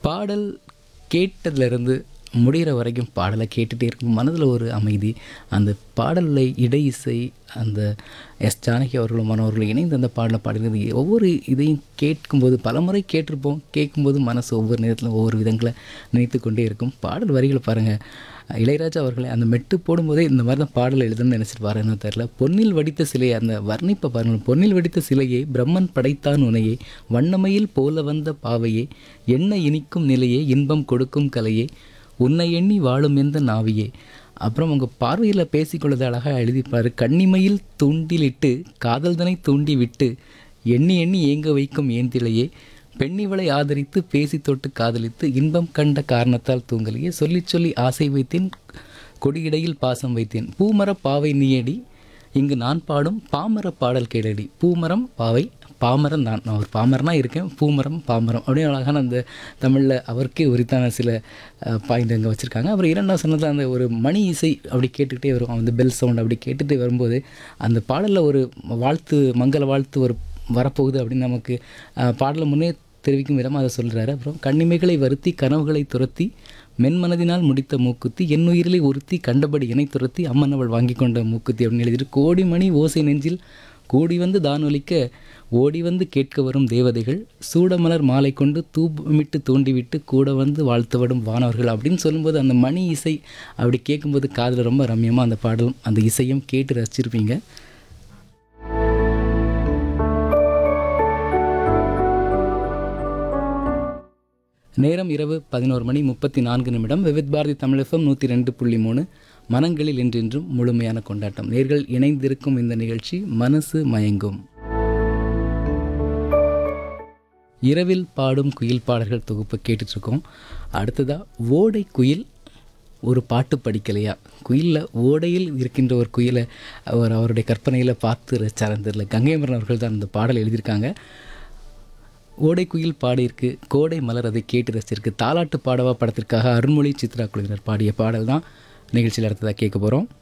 பாடல் கேட்டதுலேருந்து முடிகிற வரைக்கும் பாடலை கேட்டுகிட்டே இருக்கும் மனதில் ஒரு அமைதி அந்த பாடலில் இடை இசை அந்த எஸ் ஜானகி அவர்களும் மனோர்களும் இணைந்து அந்த பாடலை பாடுகிறது ஒவ்வொரு இதையும் கேட்கும்போது பலமுறை கேட்டிருப்போம் கேட்கும்போது மனசு ஒவ்வொரு நேரத்தில் ஒவ்வொரு விதங்களை நினைத்து கொண்டே இருக்கும் பாடல் வரிகளை பாருங்கள் இளையராஜா அவர்களை அந்த மெட்டு போடும்போதே இந்த மாதிரி தான் பாடல் எழுதணும்னு நினச்சிட்டு பாருன்னு தெரில பொன்னில் வடித்த சிலையை அந்த வர்ணிப்பை பாருங்கள் பொன்னில் வடித்த சிலையை பிரம்மன் படைத்தான் உனையே வண்ணமையில் போல வந்த பாவையே என்ன இனிக்கும் நிலையே இன்பம் கொடுக்கும் கலையே உன்னை எண்ணி வாழும் எந்த நாவியே அப்புறம் உங்கள் பார்வையில் பேசிக்கொள்ளது அழகாக எழுதிப்பார் கண்ணிமையில் தூண்டிலிட்டு காதல்தனை தூண்டி விட்டு எண்ணி எண்ணி ஏங்க வைக்கும் ஏந்திலையே பெண்ணிவளை ஆதரித்து பேசி தொட்டு காதலித்து இன்பம் கண்ட காரணத்தால் தூங்கலையே சொல்லிச் சொல்லி ஆசை வைத்தேன் கொடியிடையில் பாசம் வைத்தேன் பூமர பாவை நீயடி இங்கு நான் பாடும் பாமர பாடல் கேளடி பூமரம் பாவை பாமரம் நான் நான் ஒரு பாமரனாக இருக்கேன் பூமரம் பாமரம் அப்படியே அழகான அந்த தமிழில் அவருக்கே உரித்தான சில பாயிண்ட் அங்கே வச்சுருக்காங்க அப்புறம் இரண்டாவது சொன்னது அந்த ஒரு மணி இசை அப்படி கேட்டுக்கிட்டே வரும் அந்த பெல் சவுண்ட் அப்படி கேட்டுகிட்டே வரும்போது அந்த பாடலில் ஒரு வாழ்த்து மங்கள வாழ்த்து ஒரு வரப்போகுது அப்படின்னு நமக்கு அஹ், பாடலை முன்னே தெரிவிக்கும் விதமாக அதை சொல்கிறாரு அப்புறம் கண்ணிமைகளை வருத்தி கனவுகளை துரத்தி மென்மனதினால் முடித்த மூக்குத்தி என் உயிரிலே ஒருத்தி கண்டபடி இணை துரத்தி அம்மன் அவள் வாங்கி கொண்ட மூக்குத்தி அப்படின்னு எழுதிட்டு கோடி மணி ஓசை நெஞ்சில் கூடி வந்து தானொலிக்க ஓடி வந்து கேட்க வரும் தேவதைகள் சூடமலர் மாலை கொண்டு தூபமிட்டு தூண்டிவிட்டு கூட வந்து வாழ்த்துவிடும் வானவர்கள் அப்படின்னு சொல்லும்போது அந்த மணி இசை அப்படி கேட்கும்போது காதில் ரொம்ப ரம்யமாக அந்த பாடலும் அந்த இசையும் கேட்டு ரசிச்சிருப்பீங்க நேரம் இரவு பதினோரு மணி முப்பத்தி நான்கு நிமிடம் விவித் பாரதி தமிழகம் நூற்றி ரெண்டு புள்ளி மூணு மனங்களில் என்றென்றும் முழுமையான கொண்டாட்டம் நேர்கள் இணைந்திருக்கும் இந்த நிகழ்ச்சி மனசு மயங்கும் இரவில் பாடும் குயில் பாடல்கள் தொகுப்பு கேட்டுட்ருக்கோம் அடுத்ததாக ஓடை குயில் ஒரு பாட்டு படிக்கலையா குயிலில் ஓடையில் இருக்கின்ற ஒரு குயிலை அவர் அவருடைய கற்பனையில் பார்த்து ரசிச்சாரன் தெரியல கங்கைமரன் அவர்கள் தான் அந்த பாடல் எழுதியிருக்காங்க ஓடை குயில் பாடியிருக்கு கோடை மலர் அதை கேட்டு ரசிச்சிருக்கு தாலாட்டு பாடவா படத்திற்காக அருண்மொழி சித்ரா குழுவினர் பாடிய பாடல் தான் நிகழ்ச்சியில் அடுத்ததாக கேட்க போகிறோம்